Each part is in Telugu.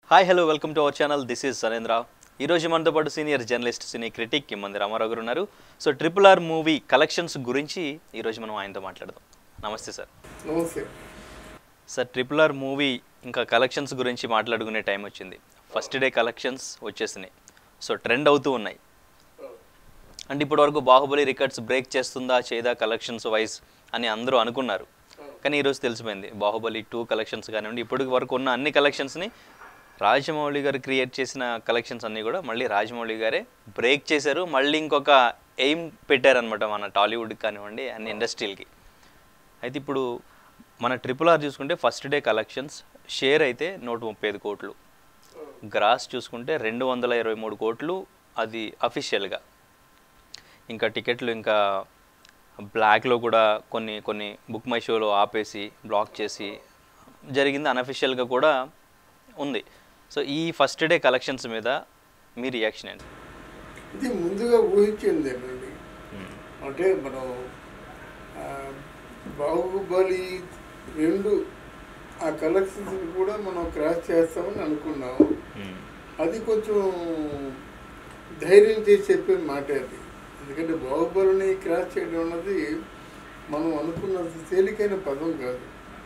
Hi hello welcome to our channel this is Sanendra ఈరోజు మనతో పాటు సీనియర్ జర్నలిస్ట్ సినీ క్రిటిక్ మంది రామారావు గారు ఉన్నారు so triple R movie collections గురించి ఈరోజు మనం ఆయనతో మాట్లాడదాం నమస్తే సార్ నమస్తే సార్ ట్రిపుల్ ఆర్ మూవీ ఇంకా కలెక్షన్స్ గురించి మాట్లాడుకునే టైం వచ్చింది ఫస్ట్ డే కలెక్షన్స్ వచ్చేసినాయి సో ట్రెండ్ అవుతూ ఉన్నాయి అంటే ఇప్పటివరకు బాహుబలి రికార్డ్స్ బ్రేక్ చేస్తుందా చేయదా కలెక్షన్స్ వైజ్ అని అందరూ అనుకున్నారు కానీ ఈరోజు తెలిసిపోయింది బాహుబలి టూ కలెక్షన్స్ కానివ్వండి ఇప్పటి వరకు ఉన్న అన్ని కలెక్షన్స్ని రాజమౌళి గారు క్రియేట్ చేసిన కలెక్షన్స్ అన్నీ కూడా మళ్ళీ రాజమౌళి గారే బ్రేక్ చేశారు మళ్ళీ ఇంకొక ఎయిమ్ పెట్టారనమాట మన టాలీవుడ్కి కానివ్వండి అన్ని ఇండస్ట్రీలకి అయితే ఇప్పుడు మన ట్రిపుల్ ఆర్ చూసుకుంటే ఫస్ట్ డే కలెక్షన్స్ షేర్ అయితే నూట ముప్పై ఐదు కోట్లు గ్రాస్ చూసుకుంటే రెండు వందల ఇరవై మూడు కోట్లు అది అఫీషియల్గా ఇంకా టికెట్లు ఇంకా బ్లాక్లో కూడా కొన్ని కొన్ని బుక్ మై షోలో ఆపేసి బ్లాక్ చేసి జరిగింది అన్అఫీషియల్గా కూడా ఉంది సో ఈ ఫస్ట్ డే కలెక్షన్స్ మీద మీ రియాక్షన్ ఏంటి ఇది ముందుగా ఊహించింది అండి అంటే మనం ఆ, బాహుబలి రెండు ఆ కలెక్షన్స్ కూడా మనం క్రాస్ చేస్తామని అనుకున్నాం అది కొంచెం ధైర్యం చేసి చెప్పే మాట అది ఎందుకంటే బాహుబలిని క్రాస్ చేయడం అన్నది మనం అనుకున్నంత తేలికైన పదం కాదు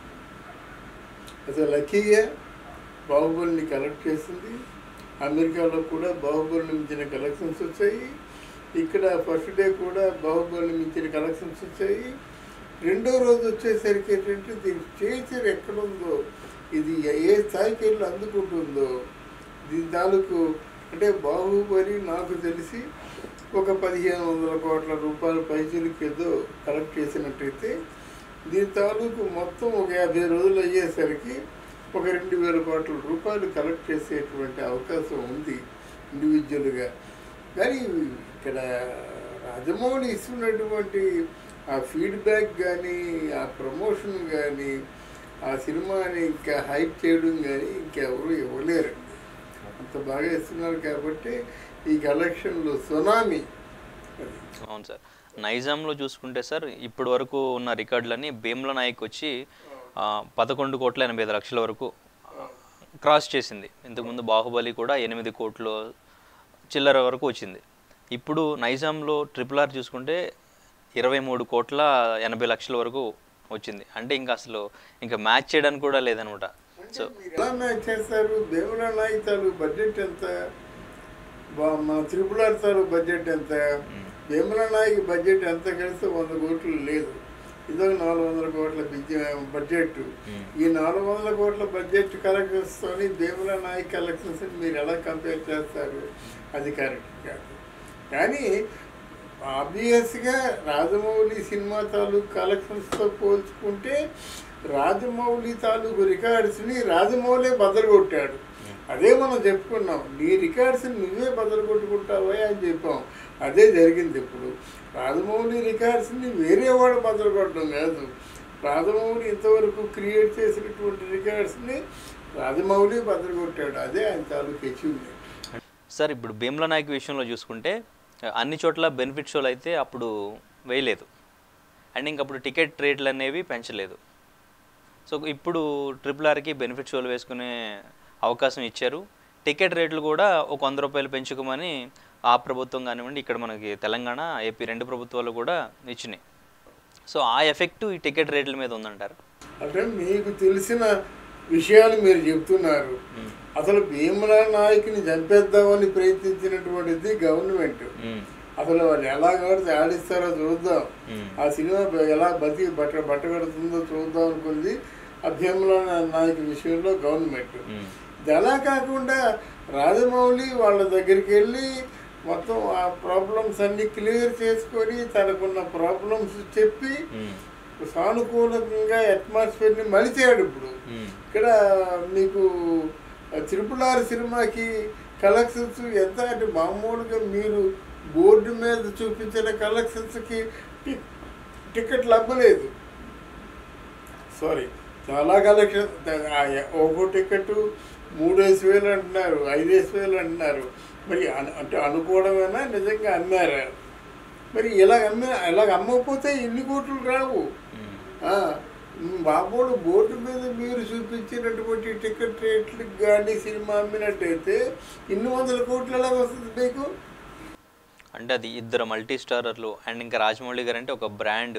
అసలు లక్కీగా బాహుబలిని కలెక్ట్ చేసింది అమెరికాలో కూడా బాహుబలిని మించిన కలెక్షన్స్ వచ్చాయి ఇక్కడ ఫస్ట్ డే కూడా బాహుబలిని మించిన కలెక్షన్స్ వచ్చాయి రెండో రోజు వచ్చేసరికి ఏంటంటే దీని స్టేచర్ ఎక్కడుందో ఇది ఏ స్థాయికి వెళ్ళి అందుకుంటుందో దీని తాలూకు అంటే బాహుబలి నాకు తెలిసి ఒక పదిహేను వందల కోట్ల రూపాయల పైసలకి ఏదో కలెక్ట్ చేసినట్టయితే దీని తాలూకు మొత్తం ఒక యాభై రోజులు అయ్యేసరికి ఒక రెండు వేల కోట్ల రూపాయలు కలెక్ట్ చేసేటువంటి అవకాశం ఉంది ఇండివిజువల్గా కానీ ఇక్కడ రాజమౌళి ఇస్తున్నటువంటి ఆ ఫీడ్బ్యాక్ కానీ ఆ ప్రమోషన్ కానీ ఆ సినిమాని ఇంకా హైప్ చేయడం కానీ ఇంకెవరు ఇవ్వలేరండి అంత బాగా ఇస్తున్నారు కాబట్టి ఈ కలెక్షన్లో సునామీ అది అవును సార్ నైజాంలో చూసుకుంటే సార్ ఇప్పటి వరకు ఉన్న రికార్డులన్నీ భీమ్ల నాయక్ వచ్చి ఆ, పదకొండు కోట్ల ఎనభై ఐదు లక్షల వరకు క్రాస్ చేసింది ఇంతకుముందు బాహుబలి కూడా ఎనిమిది కోట్లు చిల్లర వరకు వచ్చింది ఇప్పుడు నైజాంలో ట్రిపుల్ ఆర్ చూసుకుంటే ఇరవై మూడు కోట్ల ఎనభై లక్షల వరకు వచ్చింది అంటే ఇంకా అసలు ఇంకా మ్యాచ్ చేయడానికి కూడా లేదనమాట సో మీరు ఎలా మ్యాచ్ చేస్తారు దేవుళ్ళ నాయక్ తాలూకు బడ్జెట్ ఎంత బా- మా త్రిపుల్ ఆర్ తాలూకు బడ్జెట్ ఎంత భీమల నాయక్ బడ్జెట్ ఎంత కలిస్తే వంద కోట్లు లేదు ఇదో నాలుగు వందల కోట్ల బిజ్జ- బడ్జెట్ ఈ నాలుగు వందల కోట్ల బడ్జెట్ కలెక్షన్స్తోని భీమల నాయక్ కలెక్షన్స్ మీరు ఎలా కంపేర్ చేస్తారు అది కరెక్ట్ కాదు కానీ ఆబ్వియస్గా రాజమౌళి సినిమా తాలూకు కలెక్షన్స్తో పోల్చుకుంటే రాజమౌళి తాలూకు రికార్డ్స్ని రాజమౌళి బదలగొట్టాడు అదే మనం చెప్పుకున్నాం నీ రికార్డ్స్ నువ్వే బదలు కొట్టుకుంటావా అని చెప్పాం అదే జరిగింది ఇప్పుడు రాజమౌళి రికార్డ్స్ని వేరే వాడు బదలు కొట్టడం కాదు రాజమౌళి ఇంతవరకు క్రియేట్ చేసినటువంటి రికార్డ్స్ని రాజమౌళి బదలు కొట్టాడు అదే ఆయన తాలూకు అచీవ్మెంట్ సార్ ఇప్పుడు భీమ్ల నాయక్ విషయంలో చూసుకుంటే అన్ని చోట్ల బెనిఫిట్ షోలు అయితే అప్పుడు వేయలేదు అండ్ ఇంక అప్పుడు టికెట్ రేట్లు అనేవి పెంచలేదు సో ఇప్పుడు ట్రిపుల్ ఆర్కి బెనిఫిట్ షోలు వేసుకునే అవకాశం ఇచ్చారు టికెట్ రేట్లు కూడా ఒక వంద రూపాయలు పెంచుకోమని ఆ ప్రభుత్వం కానివ్వండి ఇక్కడ మనకి తెలంగాణ ఏపీ రెండు ప్రభుత్వాలు కూడా ఇచ్చినాయి సో ఆ ఎఫెక్ట్ ఈ టికెట్ రేట్ల మీద ఉందంటారు అంటే మీకు తెలిసిన విషయాలు మీరు చెప్తున్నారు అసలు భీమలా నాయకుని చంపేద్దామని ప్రయత్నించినటువంటిది గవర్నమెంట్ అసలు వాళ్ళు ఎలా కడితే ఆడిస్తారో చూద్దాం ఆ సినిమా బ- ఎలా బతి బట్ట బట్ట కడుతుందో చూద్దాం అనుకుంది ఆ భీమలా నాయకు విషయంలో గవర్నమెంట్ ఇది అలా కాకుండా రాజమౌళి వాళ్ళ దగ్గరికి వెళ్ళి మొత్తం ఆ ప్రాబ్లమ్స్ అన్ని క్లియర్ చేసుకొని తనకున్న ప్రాబ్లమ్స్ చెప్పి సానుకూలంగా అట్మాస్ఫియర్ని మలిచాడు ఇప్పుడు ఇక్కడ మీకు త్రిపుల్ ఆర్ సినిమాకి కలెక్షన్స్ ఎంత అంటే మామూలుగా మీరు బోర్డు మీద చూపించిన కలెక్షన్స్కి టి- టికెట్లు అవ్వలేదు సారీ చాలా కలెక్షన్ ఒక్కో టికెట్ మూడేసి వేలు అంటున్నారు ఐదేసి వేలు అంటున్నారు మరి అను- అంటే అనుకోవడమేనా నిజంగా అమ్మారా మరి ఇలా అమ్మే ఇలాగ అమ్మకపోతే ఇన్ని కోట్లు రావు ఆ, బాబోడు బోర్డు మీద మీరు చూపించినటువంటి టికెట్ రేట్లకు కానీ సినిమా అమ్మినట్టయితే ఇన్ని వందల కోట్లు ఎలా వస్తుంది మీకు అంటే అది ఇద్దరు మల్టీ స్టారర్లు అండ్ ఇంకా రాజమౌళి గారు అంటే ఒక బ్రాండ్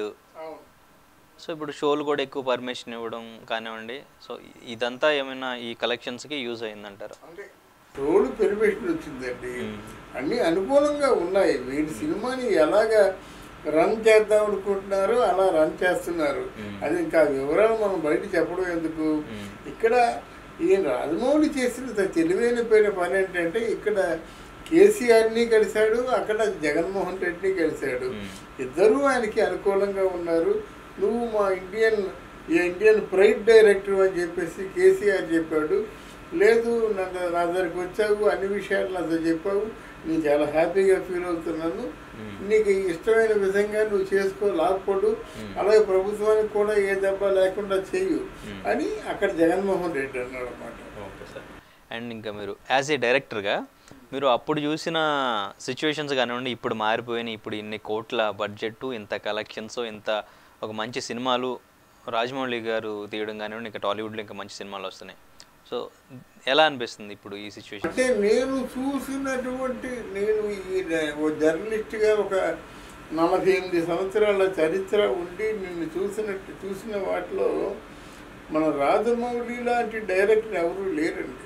సో ఇప్పుడు షోలు కూడా ఎక్కువ పర్మిషన్ ఇవ్వడం కానివ్వండి సో ఇదంతా ఏమైనా ఈ కలెక్షన్స్కి యూజ్ అయిందంటారు అంటే రోడ్డు పెర్మిషన్ వచ్చిందండి మ్మ్. అన్నీ అనుకూలంగా ఉన్నాయి వీడి సినిమాని ఎలాగా రన్ చేద్దాం అనుకుంటున్నారో అలా రన్ చేస్తున్నారు మ్మ్. అది ఇంకా వివరాలు మనం బయట చెప్పడం ఎందుకు మ్మ్. ఇక్కడ ఈయన రాజమౌళి చేసిన త- తెలివైన పోయిన పని ఏంటంటే ఇక్కడ కేసీఆర్ని కలిశాడు అక్కడ జగన్మోహన్ రెడ్డిని కలిశాడు మ్మ్. ఇద్దరూ ఆయనకి అనుకూలంగా ఉన్నారు నువ్వు మా ఇండియన్ ఈ ఇండియన్ ప్రైడ్ డైరెక్టర్ అని చెప్పేసి కేసీఆర్ చెప్పాడు లేదు నా నా దగ్గరికి వచ్చావు అన్ని విషయాలు నాతో చెప్పావు నేను చాలా హ్యాపీగా ఫీల్ అవుతున్నాను మ్మ్. నీకు ఇష్టమైన విధంగా నువ్వు చేసుకో లాక్పడు మ్మ్. అలాగే ప్రభుత్వానికి కూడా ఏ దెబ్బ లేకుండా చెయ్యు మ్మ్. అని అక్కడ జగన్మోహన్ రెడ్డి అన్నాడు అనమాట ఓకే సార్ అండ్ ఇంకా మీరు యాజ్ ఏ డైరెక్టర్గా మీరు అప్పుడు చూసిన సిచ్యువేషన్స్ కానివ్వండి ఇప్పుడు మారిపోయినాయి ఇప్పుడు ఇన్ని కోట్ల బడ్జెట్ ఇంత కలెక్షన్స్ ఇంత ఒక మంచి సినిమాలు రాజమౌళి గారు తీయడం కానివ్వండి ఇంకా టాలీవుడ్లో ఇంకా మంచి సినిమాలు వస్తున్నాయి సో ఎలా అనిపిస్తుంది ఇప్పుడు ఈ సిచ్యువేషన్ అంటే నేను చూసినటువంటి నేను ఈ డ- ఓ జర్నలిస్ట్గా ఒక నలభై ఎనిమిది సంవత్సరాల చరిత్ర ఉండి నిన్ను చూసినట్టు చూసిన వాటిలో మన రాజమౌళి లాంటి డైరెక్టర్ ఎవరు లేరండి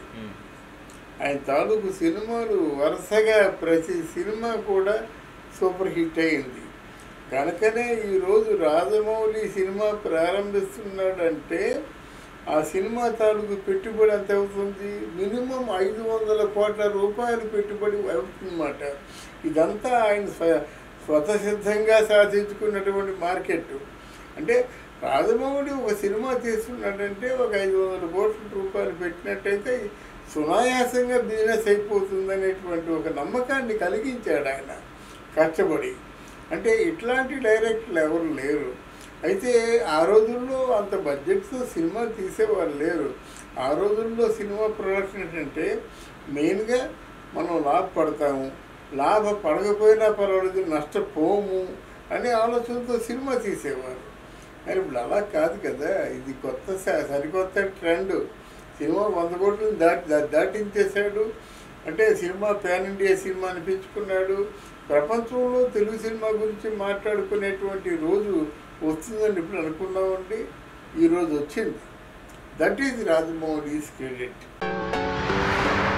ఆయన తాలూకు సినిమాలు వరుసగా ప్రతి సినిమా కూడా సూపర్ హిట్ అయింది కనుకనే ఈరోజు రాజమౌళి సినిమా ప్రారంభిస్తున్నాడంటే ఆ సినిమా తాలూకు పెట్టుబడి ఎంత అవుతుంది మినిమం ఐదు వందల కోట్ల రూపాయలు పెట్టుబడి అవుతుందన్నమాట ఇదంతా ఆయన స్వ స్వతసిద్ధంగా సాధించుకున్నటువంటి మార్కెట్ అంటే రాజమౌళి ఒక సినిమా తీస్తున్నాడంటే ఒక ఐదు వందల కోట్ల రూపాయలు పెట్టినట్టయితే సునాయాసంగా బిజినెస్ అయిపోతుంది అనేటువంటి ఒక నమ్మకాన్ని కలిగించాడు ఆయన కష్టపడి అంటే ఇట్లాంటి డైరెక్టర్లు ఎవరు లేరు అయితే ఆ రోజుల్లో అంత బడ్జెట్తో సినిమా తీసేవారు లేరు ఆ రోజుల్లో సినిమా ప్రొడక్షన్ ఏంటంటే మెయిన్గా మనం లాభపడతాము లాభ పడకపోయినా పర్వాలేదు నష్టపోము అనే ఆలోచనతో సినిమా తీసేవారు మరి ఇప్పుడు అలా కాదు కదా ఇది కొత్త స- సరికొత్త ట్రెండ్ సినిమా వంద కోట్లను దాటి దా- దాటించేశాడు అంటే సినిమా ప్యాన్ ఇండియా సినిమా అనిపించుకున్నాడు ప్రపంచంలో తెలుగు సినిమా గురించి మాట్లాడుకునేటువంటి రోజు వస్తుందని ఇప్పుడు అనుకున్నామండి ఈరోజు వచ్చింది దట్ ఈజ్ రాజమౌళి క్రెడిట్